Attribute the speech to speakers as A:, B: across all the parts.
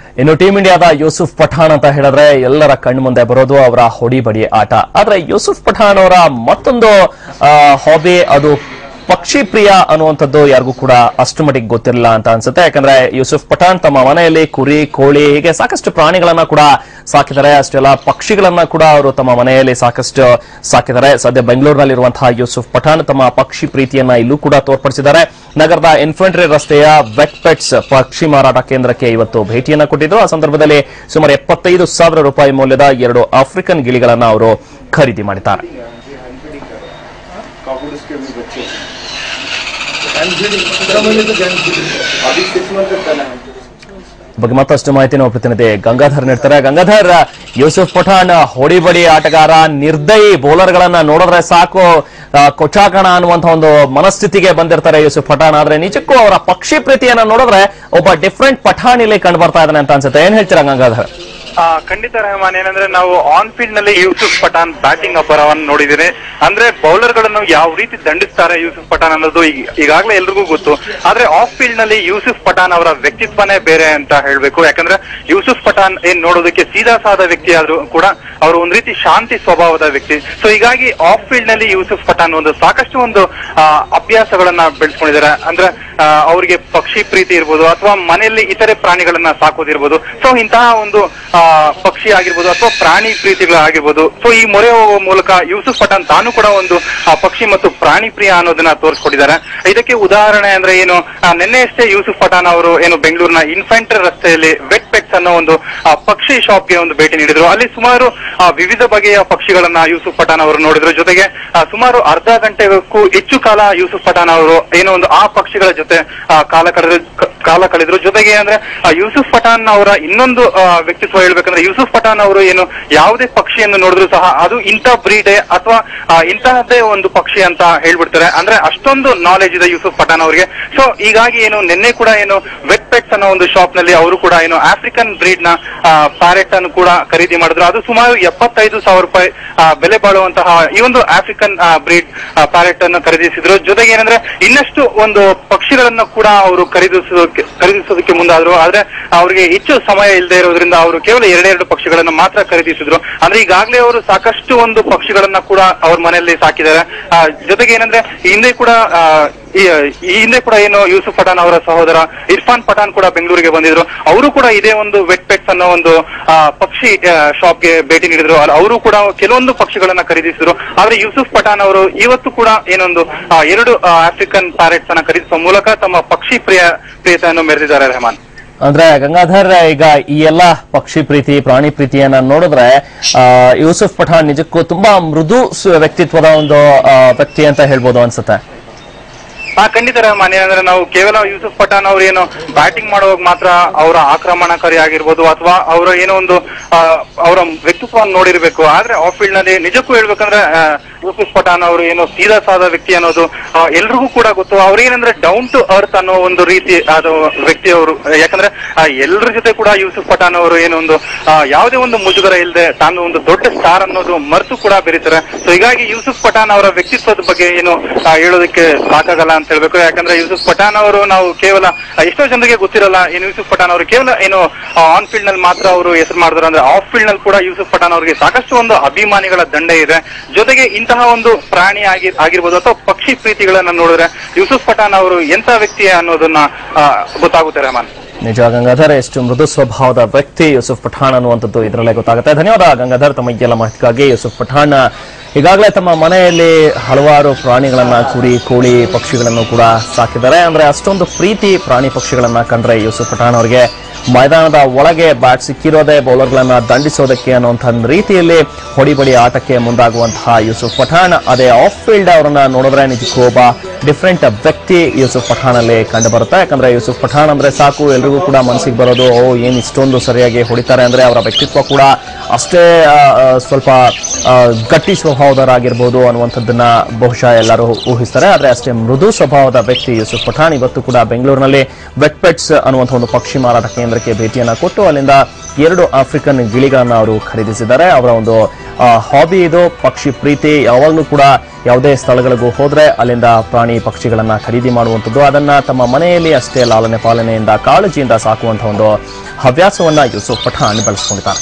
A: ಇನ್ನು ಟೀಂ ಇಂಡಿಯಾದ ಯೂಸುಫ್ ಪಠಾಣ್ ಅಂತ ಹೇಳಿದ್ರೆ ಎಲ್ಲರ ಕಣ್ಣು ಮುಂದೆ ಬರೋದು ಅವರ ಹೊಡಿಬಡಿ ಆಟ ಆದ್ರೆ ಯೂಸುಫ್ ಪಠಾಣ್ ಅವರ ಮತ್ತೊಂದು ಹಾಬಿ ಅದು ಪಕ್ಷಿ ಪ್ರಿಯ ಅನ್ನುವಂಥದ್ದು ಯಾರಿಗೂ ಕೂಡ ಅಷ್ಟು ಮಟ್ಟಿಗೆ ಗೊತ್ತಿರಲಿಲ್ಲ ಅಂತ ಅನ್ಸುತ್ತೆ ಯಾಕಂದ್ರೆ ಯೂಸುಫ್ ಪಠಾಣ್ ತಮ್ಮ ಮನೆಯಲ್ಲಿ ಕುರಿ ಕೋಳಿ ಹೀಗೆ ಸಾಕಷ್ಟು ಪ್ರಾಣಿಗಳನ್ನ ಕೂಡ ಸಾಕಿದ್ದಾರೆ ಅಷ್ಟೆಲ್ಲ ಪಕ್ಷಿಗಳನ್ನ ಕೂಡ ಅವರು ತಮ್ಮ ಮನೆಯಲ್ಲಿ ಸಾಕಷ್ಟು ಸಾಕಿದ್ದಾರೆ ಸದ್ಯ ಬೆಂಗಳೂರಿನಲ್ಲಿರುವಂತಹ ಯೂಸುಫ್ ಪಠಾಣ್ ತಮ್ಮ ಪಕ್ಷಿ ಪ್ರೀತಿಯನ್ನ ಇಲ್ಲೂ ಕೂಡ ತೋರ್ಪಡಿಸಿದ್ದಾರೆ ನಗರದ ಇನ್ಫೆಂಟ್ರಿ ರಸ್ತೆಯ ವೆಟ್ ಪೆಟ್ಸ್ ಪಕ್ಷಿ ಮಾರಾಟ ಕೇಂದ್ರಕ್ಕೆ ಇವತ್ತು ಭೇಟಿಯನ್ನ ಕೊಟ್ಟಿದ್ದು ಆ ಸಂದರ್ಭದಲ್ಲಿ ಸುಮಾರು ಎಪ್ಪತ್ತೈದು ಸಾವಿರ ರೂಪಾಯಿ ಮೌಲ್ಯದ ಎರಡು ಆಫ್ರಿಕನ್ ಗಿಳಿಗಳನ್ನ ಅವರು ಖರೀದಿ ಮಾಡಿದ್ದಾರೆ
B: काकुड उसके भी बच्चे अभी सिक्स मंथ तक करना है
A: ಬಗ್ಗೆ ಮತ್ತಷ್ಟು ಮಾಹಿತಿ ನಾವು ಪ್ರತಿನಿಧಿ ಗಂಗಾಧರ್ ನೀಡ್ತಾರೆ ಗಂಗಾಧರ್ ಯೂಸುಫ್ ಪಠಾಣ್ ಹೊಡಿಬಡಿ ಆಟಗಾರ ನಿರ್ದಯಿ ಬೌಲರ್ಗಳನ್ನ ನೋಡಿದ್ರೆ ಸಾಕು ಆ, ಕೊಚಾಕಣ ಅನ್ನುವಂತ ಒಂದು ಮನಸ್ಥಿತಿಗೆ ಬಂದಿರ್ತಾರೆ ಯೂಸುಫ್ ಪಠಾಣ್ ಆದ್ರೆ ನಿಜಕ್ಕೂ ಅವರ ಪಕ್ಷಿ ಪ್ರೀತಿಯನ್ನ ನೋಡಿದ್ರೆ ಒಬ್ಬ ಡಿಫ್ರೆಂಟ್ ಪಠಾಣ್ ಇಲ್ಲಿ ಕಂಡು ಬರ್ತಾ ಇದ್ದಾನೆ ಅಂತ ಅನ್ಸುತ್ತೆ ಏನ್ ಹೇಳ್ತೀರಾ ಗಂಗಾಧರ್
C: ಆ, ಖಂಡಿತ ರೆಹಮಾನ್ ಏನಂದ್ರೆ ನಾವು ಆನ್ ಫೀಲ್ಡ್ ನಲ್ಲಿ ಯೂಸುಫ್ ಪಠಾಣ್ ಬ್ಯಾಟಿಂಗ್ ಅಬ್ಬರವನ್ನು ನೋಡಿದ್ದೀನಿ ಅಂದ್ರೆ ಬೌಲರ್ ಗಳನ್ನು ಯಾವ ರೀತಿ ದಂಡಿಸ್ತಾರೆ ಯೂಸುಫ್ ಪಠಾಣ್ ಅನ್ನೋದು ಈಗ- ಈಗಾಗ್ಲೇ ಎಲ್ರಿಗೂ ಗೊತ್ತು ಆದ್ರೆ ಆಫ್ ಫೀಲ್ಡ್ ನಲ್ಲಿ ಯೂಸುಫ್ ಪಠಾಣ್ ಅವರ ವ್ಯಕ್ತಿತ್ವನೇ ಬೇರೆ ಅಂತ ಹೇಳ್ಬೇಕು ಯಾಕಂದ್ರೆ ಯೂಸುಫ್ ಪಠಾಣ್ ಏನ್ ನೋಡೋದಕ್ಕೆ ಸೀದಾ ಸಾದ ವ್ಯಕ್ತಿ ಆದ್ರೂ ಕೂಡ ಅವರು ಒಂದ್ ರೀತಿ ಶಾಂತಿ ಸ್ವಭಾವದ ವ್ಯಕ್ತಿ ಸೊ ಹೀಗಾಗಿ ಆಫ್ ಫೀಲ್ಡ್ ನಲ್ಲಿ ಯೂಸುಫ್ ಪಠಾಣ್ ಒಂದು ಸಾಕಷ್ಟು ಒಂದು ಆ, ಅಭ್ಯಾಸಗಳನ್ನ ಬೆಳೆಸ್ಕೊಂಡಿದ್ದಾರೆ ಅಂದ್ರೆ ಆ, ಅವರಿಗೆ ಪಕ್ಷಿ ಪ್ರೀತಿ ಇರ್ಬೋದು ಅಥವಾ ಮನೆಯಲ್ಲಿ ಇತರೆ ಪ್ರಾಣಿಗಳನ್ನ ಸಾಕೋದಿರ್ಬೋದು ಸೊ ಇಂತಹ ಒಂದು ಆ, ಪಕ್ಷಿ ಆಗಿರ್ಬೋದು ಅಥವಾ ಪ್ರಾಣಿ ಪ್ರೀತಿಗಳಾಗಿರ್ಬೋದು ಸೊ ಈ ಮೊರೆ ಹೋಗುವ ಮೂಲಕ ಯೂಸುಫ್ ಪಠಾಣ್ ತಾನು ಕೂಡ ಒಂದು ಆ, ಪಕ್ಷಿ ಮತ್ತು ಪ್ರಾಣಿ ಪ್ರಿಯ ಅನ್ನೋದನ್ನ ತೋರಿಸ್ಕೊಟ್ಟಿದ್ದಾರೆ ಇದಕ್ಕೆ ಉದಾಹರಣೆ ಅಂದ್ರೆ ಏನು ಆ, ನಿನ್ನೆಯಷ್ಟೇ ಯೂಸುಫ್ ಪಠಾಣ್ ಅವರು ಏನು ಬೆಂಗಳೂರಿನ ಇನ್ಫೆಂಟ್ರಿ ರಸ್ತೆಯಲ್ಲಿ ವೆಟ್ ಪೆಟ್ಸ್ ಅನ್ನೋ ಒಂದು ಆ, ಪಕ್ಷಿ ಶಾಪ್ಗೆ ಒಂದು ಭೇಟಿ ನೀಡಿದ್ರು ಅಲ್ಲಿ ಸುಮಾರು ಆ, ವಿವಿಧ ಬಗೆಯ ಪಕ್ಷಿಗಳನ್ನ ಯೂಸುಫ್ ಪಠಾಣ್ ಅವರು ನೋಡಿದ್ರು ಜೊತೆಗೆ ಆ, ಸುಮಾರು ಅರ್ಧ ಗಂಟೆಗೂ ಹೆಚ್ಚು ಕಾಲ ಯೂಸುಫ್ ಪಠಾಣ್ ಅವರು ಏನೋ ಒಂದು ಆ ಪಕ್ಷಿಗಳ ಜೊತೆ ಆ, ಕಾಲ ಕಳೆದ್ರು ಕ- ಕಾಲ ಕಳೆದ್ರು ಜೊತೆಗೆ ಅಂದ್ರೆ ಆ, ಯೂಸುಫ್ ಪಠಾಣ್ ಅವರ ಇನ್ನೊಂದು ಆ, ವ್ಯಕ್ತಿತ್ವ ಹೇಳ್ಬೇಕಂದ್ರೆ ಯೂಸುಫ್ ಪಠಾಣ್ ಅವರು ಏನು ಯಾವುದೇ ಪಕ್ಷಿಯನ್ನು ನೋಡಿದ್ರು ಸಹ ಅದು ಇಂಥ ಬ್ರೀಡೆ ಅಥವಾ ಇಂತಹದ್ದೇ ಒಂದು ಪಕ್ಷಿ ಅಂತ ಹೇಳ್ಬಿಡ್ತಾರೆ ಅಂದ್ರೆ ಅಷ್ಟೊಂದು ನಾಲೆಜ್ ಇದೆ ಯೂಸುಫ್ ಪಠಾಣ್ ಅವರಿಗೆ ಸೊ ಹೀಗಾಗಿ ಏನು ನಿನ್ನೆ ಕೂಡ ಏನು ವೆಟ್ ಪೆಟ್ಸ್ ಅನ್ನೋ ಒಂದು ಶಾಪ್ ನಲ್ಲಿ ಅವರು ಕೂಡ ಏನು ಆಫ್ರಿಕನ್ ಬ್ರೀಡ್ ನ ಪ್ಯಾರೆಟ್ ಅನ್ನು ಕೂಡ ಖರೀದಿ ಮಾಡಿದ್ರು ಅದು ಸುಮಾರು ಎಪ್ಪತ್ತೈದು ಸಾವಿರ ರೂಪಾಯಿ ಆ, ಬೆಲೆ ಬಾಳುವಂತಹ ಈ ಒಂದು ಆಫ್ರಿಕನ್ ಬ್ರೀಡ್ ಪ್ಯಾರೆಟ್ ಅನ್ನು ಖರೀದಿಸಿದ್ರು ಜೊತೆಗೆ ಏನಂದ್ರೆ ಇನ್ನಷ್ಟು ಒಂದು ಪಕ್ಷಿಗಳನ್ನ ಕೂಡ ಅವರು ಖರೀದಿಸೋದಕ್ಕೆ ಖರೀದಿಸೋದಕ್ಕೆ ಮುಂದಾದ್ರು ಆದ್ರೆ ಅವರಿಗೆ ಹೆಚ್ಚು ಸಮಯ ಇಲ್ಲದೆ ಇರೋದ್ರಿಂದ ಅವರು ಕೇವಲ ಎರಡೆರಡು ಪಕ್ಷಿಗಳನ್ನ ಮಾತ್ರ ಖರೀದಿಸಿದ್ರು ಅಂದ್ರೆ ಈಗಾಗಲೇ ಅವರು ಸಾಕಷ್ಟು ಒಂದು ಪಕ್ಷಿಗಳನ್ನ ಕೂಡ ಅವ್ರ ಮನೆಯಲ್ಲಿ ಸಾಕಿದ್ದಾರೆ ಆ, ಜೊತೆಗೆ ಏನಂದ್ರೆ ಈ ಹಿಂದೆ ಕೂಡ ಆ, ಈ ಈ ಹಿಂದೆ ಕೂಡ ಏನು ಯೂಸುಫ್ ಪಠಾಣ್ ಅವರ ಸಹೋದರ ಇರ್ಫಾನ್ ಪಠಾಣ್ ಕೂಡ ಬೆಂಗಳೂರಿಗೆ ಬಂದಿದ್ರು ಅವರು ಕೂಡ ಇದೇ ಒಂದು ವೆಟ್ ಪೆಟ್ಸ್ ಅನ್ನೋ ಒಂದು ಆ, ಪಕ್ಷಿ ಶಾಪ್ಗೆ ಭೇಟಿ ನೀಡಿದ್ರು ಅಲ್ಲಿ ಅವರು ಕೂಡ ಕೆಲವೊಂದು ಪಕ್ಷಿಗಳನ್ನ ಖರೀದಿಸಿದ್ರು ಆದ್ರೆ ಯೂಸುಫ್ ಪಠಾಣ್ ಅವರು ಇವತ್ತು ಕೂಡ ಏನೊಂದು ಆ, ಎರಡು ಆಫ್ರಿಕನ್ ಪ್ಯಾರೆಟ್ಸ್ ಅನ್ನ ಖರೀದಿಸುವ ಮೂಲಕ ತಮ್ಮ ಪಕ್ಷಿ ಪ್ರಿಯ ಪ್ರಿಯತೆಯನ್ನು ಮೆರೆದಿದ್ದಾರೆ ರೆಹಮಾನ್
A: ಅಂದ್ರೆ ಗಂಗಾಧರ್ ಈಗ ಈ ಎಲ್ಲ ಪಕ್ಷಿ ಪ್ರೀತಿ ಪ್ರಾಣಿ ಪ್ರೀತಿಯನ್ನ ನೋಡಿದ್ರೆ ಆ, ಯೂಸುಫ್ ಪಠಾಣ್ ನಿಜಕ್ಕೂ ತುಂಬಾ ಮೃದು ಸ- ವ್ಯಕ್ತಿತ್ವದ ಒಂದು ಆ, ವ್ಯಕ್ತಿ ಅಂತ ಹೇಳ್ಬೋದು ಅನ್ಸುತ್ತೆ
C: ಹಾ ಖಂಡಿತ ರೆಹಮಾನ್ ಏನಂದ್ರೆ ನಾವು ಕೇವಲ ಯೂಸುಫ್ ಪಠಾಣ್ ಅವ್ರು ಏನು ಬ್ಯಾಟಿಂಗ್ ಮಾಡುವಾಗ ಮಾತ್ರ ಅವರ ಆಕ್ರಮಣಕಾರಿ ಆಗಿರ್ಬೋದು ಅಥವಾ ಅವರ ಏನೋ ಒಂದು ಆ, ಅವರ ವ್ಯಕ್ತಿತ್ವವನ್ನು ನೋಡಿರ್ಬೇಕು ಆದ್ರೆ ಆಫ್ ಫೀಲ್ಡ್ ನಲ್ಲಿ ನಿಜಕ್ಕೂ ಹೇಳ್ಬೇಕಂದ್ರೆ ಆ, ಯೂಸುಫ್ ಪಠಾಣ್ ಅವರು ಏನೋ ಸೀದಾ ಸಾದ ವ್ಯಕ್ತಿ ಅನ್ನೋದು ಆ, ಎಲ್ರಿಗೂ ಕೂಡ ಗೊತ್ತು ಅವ್ರೇನಂದ್ರೆ ಡೌನ್ ಟು ಅರ್ತ್ ಅನ್ನೋ ಒಂದು ರೀತಿ ಅದು ವ್ಯಕ್ತಿ ಅವರು ಯಾಕಂದ್ರೆ ಆ, ಎಲ್ರ ಜೊತೆ ಕೂಡ ಯೂಸುಫ್ ಪಠಾಣ್ ಅವರು ಏನೋ ಒಂದು ಆ, ಯಾವುದೇ ಒಂದು ಮುಜುಗರ ಇಲ್ಲದೆ ತಾನು ಒಂದು ದೊಡ್ಡ ಸ್ಟಾರ್ ಅನ್ನೋದು ಮರೆತು ಕೂಡ ಬೆರೀತಾರೆ ಸೊ ಹೀಗಾಗಿ ಯೂಸುಫ್ ಪಠಾಣ್ ಅವರ ವ್ಯಕ್ತಿತ್ವದ ಬಗ್ಗೆ ಏನು ಆ, ಹೇಳೋದಕ್ಕೆ ಸಾಕಾಗಲ್ಲ ಅಂತ ಹೇಳ್ಬೇಕು ಯಾಕಂದ್ರೆ ಯೂಸುಫ್ ಪಠಾಣ್ ಅವರು ನಾವು ಕೇವಲ ಆ, ಎಷ್ಟೋ ಜನರಿಗೆ ಗೊತ್ತಿರಲ್ಲ ಏನು ಯೂಸುಫ್ ಪಠಾಣ್ ಅವರು ಕೇವಲ ಏನು ಆನ್ ಫೀಲ್ಡ್ ನಲ್ಲಿ ಮಾತ್ರ ಅವರು ಹೆಸರು ಮಾಡಿದ್ರು ಅಂದ್ರೆ ಆಫ್ ಫೀಲ್ಡ್ ನಲ್ಲಿ ಕೂಡ ಯೂಸುಫ್ ಪಠಾಣ್ ಅವರಿಗೆ ಸಾಕಷ್ಟು ಒಂದು ಅಭಿಮಾನಿಗಳ ದಂಡೆ ಇದೆ ಜೊತೆಗೆ ಇಂತಹ ಒಂದು ಪ್ರಾಣಿ ಆಗಿ ಆಗಿರ್ಬೋದು ಅಥವಾ ಪಕ್ಷಿ ಪ್ರೀತಿಗಳನ್ನ ನೋಡಿದ್ರೆ ಯೂಸುಫ್ ಪಠಾಣ್ ಅವರು ಎಂತ ವ್ಯಕ್ತಿ ಅನ್ನೋದನ್ನ ಆ, ಗೊತ್ತಾಗುತ್ತೆ ರೆಹಮಾನ್
A: ನಿಜ ಗಂಗಾಧರ್ ಎಷ್ಟು ಮೃದು ಸ್ವಭಾವದ ವ್ಯಕ್ತಿ ಯೂಸುಫ್ ಪಠಾಣ್ ಅನ್ನುವಂಥದ್ದು ಇದರಲ್ಲೇ ಗೊತ್ತಾಗುತ್ತೆ ಧನ್ಯವಾದ ಗಂಗಾಧರ್ ತಮ್ಮ ಈ ಎಲ್ಲ ಮಾಹಿತಿಗಾಗಿ ಯೂಸುಫ್ ಪಠಾಣ್ ಈಗಾಗಲೇ ತಮ್ಮ ಮನೆಯಲ್ಲಿ ಹಲವಾರು ಪ್ರಾಣಿಗಳನ್ನ ಕುರಿ ಕೋಳಿ ಪಕ್ಷಿಗಳನ್ನು ಕೂಡ ಸಾಕಿದ್ದಾರೆ ಅಂದ್ರೆ ಅಷ್ಟೊಂದು ಪ್ರೀತಿ ಪ್ರಾಣಿ ಪಕ್ಷಿಗಳನ್ನ ಕಂಡ್ರೆ ಯೂಸುಫ್ ಪಠಾಣ್ ಅವರಿಗೆ ಮೈದಾನದ ಒಳಗೆ ಬ್ಯಾಟ್ ಸಿಕ್ಕಿರೋದೇ ಬೌಲರ್ಗಳನ್ನ ದಂಡಿಸೋದಕ್ಕೆ ಅನ್ನುವಂಥ ರೀತಿಯಲ್ಲಿ ಹೊಡಿಬಡಿ ಆಟಕ್ಕೆ ಮುಂದಾಗುವಂತಹ ಯೂಸುಫ್ ಪಠಾಣ್ ಅದೇ ಆಫ್ ಫೀಲ್ಡ್ ಅವರನ್ನ ನೋಡಿದ್ರೆ ನಿಜಕ್ಕೂ ಒಬ್ಬ ಡಿಫ್ರೆಂಟ್ ವ್ಯಕ್ತಿ ಯೂಸುಫ್ ಪಠಾಣ್ ಅಲ್ಲಿ ಕಂಡು ಬರುತ್ತೆ ಯಾಕಂದ್ರೆ ಯೂಸುಫ್ ಪಠಾಣ್ ಅಂದ್ರೆ ಸಾಕು ಎಲ್ರಿಗೂ ಕೂಡ ಮನಸ್ಸಿಗೆ ಬರೋದು ಓ ಏನ್ ಇಷ್ಟೊಂದು ಸರಿಯಾಗಿ ಹೊಡಿತಾರೆ ಅಂದ್ರೆ ಅವರ ವ್ಯಕ್ತಿತ್ವ ಕೂಡ ಅಷ್ಟೇ ಆ, ಆ, ಸ್ವಲ್ಪ ಆ, ಗಟ್ಟಿ ಸ್ವಭಾವದವರಾಗಿರ್ಬೋದು ಅನ್ನುವಂಥದ್ದನ್ನ ಬಹುಶಃ ಎಲ್ಲರೂ ಊಹಿಸ್ತಾರೆ ಆದ್ರೆ ಅಷ್ಟೇ ಮೃದು ಸ್ವಭಾವದ ವ್ಯಕ್ತಿ ಯೂಸುಫ್ ಪಠಾಣ್ ಇವತ್ತು ಕೂಡ ಬೆಂಗಳೂರಿನಲ್ಲಿ ವೆಟ್ ಪೆಟ್ಸ್ ಅನ್ನುವಂಥ ಒಂದು ಪಕ್ಷಿ ಮಾರಾಟ ಕೇಂದ್ರಕ್ಕೆ ಭೇಟಿಯನ್ನ ಕೊಟ್ಟು ಅಲ್ಲಿಂದ ಎರಡು ಆಫ್ರಿಕನ್ ಗಿಳಿಗಳನ್ನ ಅವರು ಖರೀದಿಸಿದ್ದಾರೆ ಅವರ ಒಂದು ಹಾಬಿ ಇದು ಪಕ್ಷಿ ಪ್ರೀತಿ ಯಾವಾಗಲೂ ಕೂಡ ಯಾವುದೇ ಸ್ಥಳಗಳಿಗೂ ಹೋದ್ರೆ ಅಲ್ಲಿಂದ ಪ್ರಾಣಿ ಪಕ್ಷಿಗಳನ್ನ ಖರೀದಿ ಮಾಡುವಂಥದ್ದು ಅದನ್ನ ತಮ್ಮ ಮನೆಯಲ್ಲಿ ಅಷ್ಟೇ ಲಾಲನೆ ಪಾಲನೆಯಿಂದ ಕಾಳಜಿಯಿಂದ ಸಾಕುವಂತಹ ಒಂದು ಹವ್ಯಾಸವನ್ನ ಯೂಸುಫ್ ಪಠಾಣ್ ಬೆಳೆಸ್ಕೊಂಡಿದ್ದಾರೆ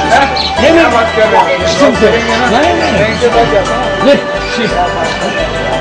B: नहीं नहीं बात कर रहे हैं